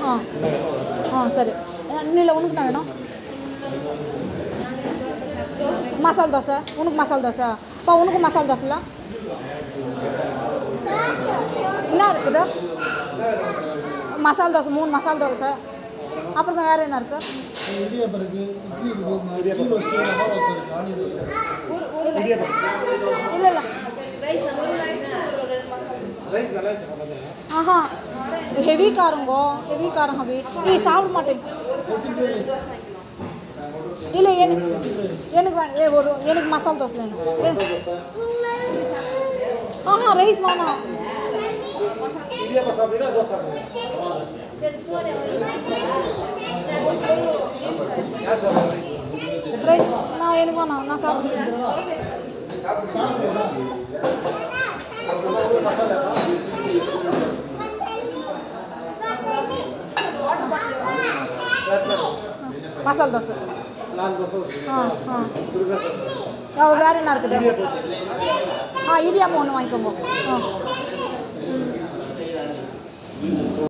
ஆ ஆ சரி இல்லை உனக்கு என்ன வேணும் மசால் தோசை உனக்கு மசால் தோசை அப்பா உனக்கு மசால் தோசைல என்ன இருக்குது மசால் தோசை மூணு மசால் தோசை அப்புறம் வேறு என்ன இருக்குது இடியாப்பம் இருக்கு இட்லி இருக்கு இட்லி ரோஸ்ட் ரவா ரோஸ்ட் இருக்கு ஆனியன் தோசை இல்லை இல்லை ஆஹா ஹெவி காரங்கோ ஹெவி காரம் ஹெவி நீ சாப்பிட மாட்டேன் இல்லை எனக்கு எனக்கு வே- ஏ, ஒரு எனக்கு மசால் தோசை வேணும் ஏ- ஆஹா ரைஸ் வேணாம் இடியாப்பம் சாப்பிட்டீங்கன்னா தோசை சாப்பிடுங்க யார் சாப்பிடுங்க ரைஸ் நான் எனக்கு வேணாம் நான் சாப்பிடுறேன் மசால் தோசை நாலு தோசை ஆ ஆ ஆ, வேறு என்ன இருக்குது ஆ இடியாப்பம் ஒன்று வாங்கிக்கோங்க ஆ